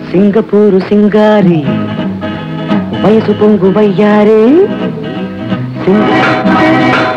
Singapore సింగారి వయసు పొంగు వయ్యారే సింగ-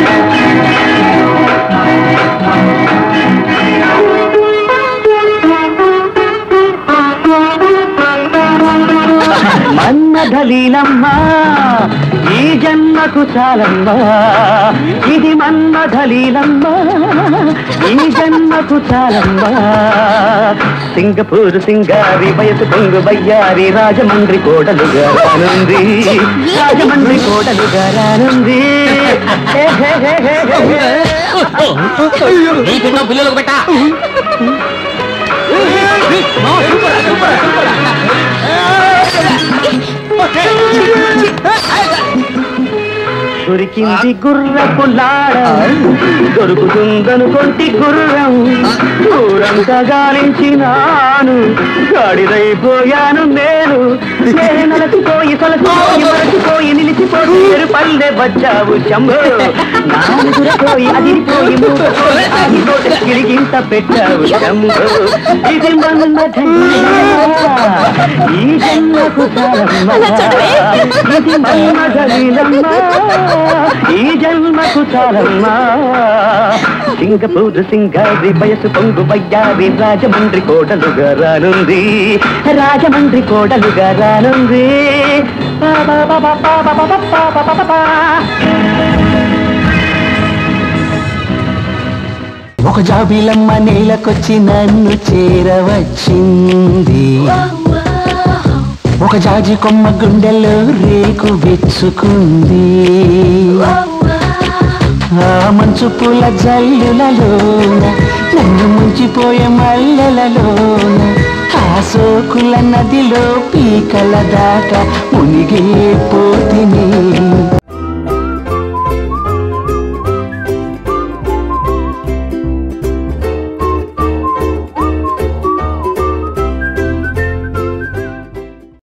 మన్మధలీలమ్మ ఈ జన్మకు చాలమ్మా ఇది మన్మధలీలమ్మ ఈ జన్మకు చాలమ్మా సింగపూర్ సింగారి వయసు పొంగు బయ్యారి రాజమండ్రి కోటలుగా రానుంది రాజమండ్రి కోటలుగా రానుంది హే, హే, హే, హే, హే, హే. నీకున్న పిల్లలకు పెట్టా దొరికింది గుర్రపు లాడ దొరుకుతుందను కొంటి గుర్రం ఊరంతా గాలించినాను గాడిదైపోయాను నేను నేను నలసిపోయి సొలసిపోయి మరచిపోయి నిలిచిపోయి ఎరు పల్లె వచ్చావు శంభు నాలుగురపోయి అదిరిపోయి మూకపోయి ఆగిపోతే గిరిగింత పెట్టావు శంభు ఇది మన్మథలీలా ఈ జన్మకు చాలమ్మా ఇది మన్మథలీలమ్మా ఈ జన్మకు చాలమ్మా సింగపూర్ సింగారి వయసు పొంగు వయ్యారి రాజమండ్రి కోటలుగా రానుంది రాజమండ్రి కోటలుగా రానుంది పా పా పా పా పా పా పా పా పా పా పా పా. ఒక జాబిలమ్మ నేలకొచ్చి నన్ను చేరవచ్చింది ఒక జాజి కొమ్మ గుండెలో రేకు వెచ్చుకుంది ఆ మంచు పూల జల్లులలోన నన్ను ముంచిపోయే మల్లెలలోన ఆ సోకుల నదిలో పీకల దాకా మునిగే పోతిని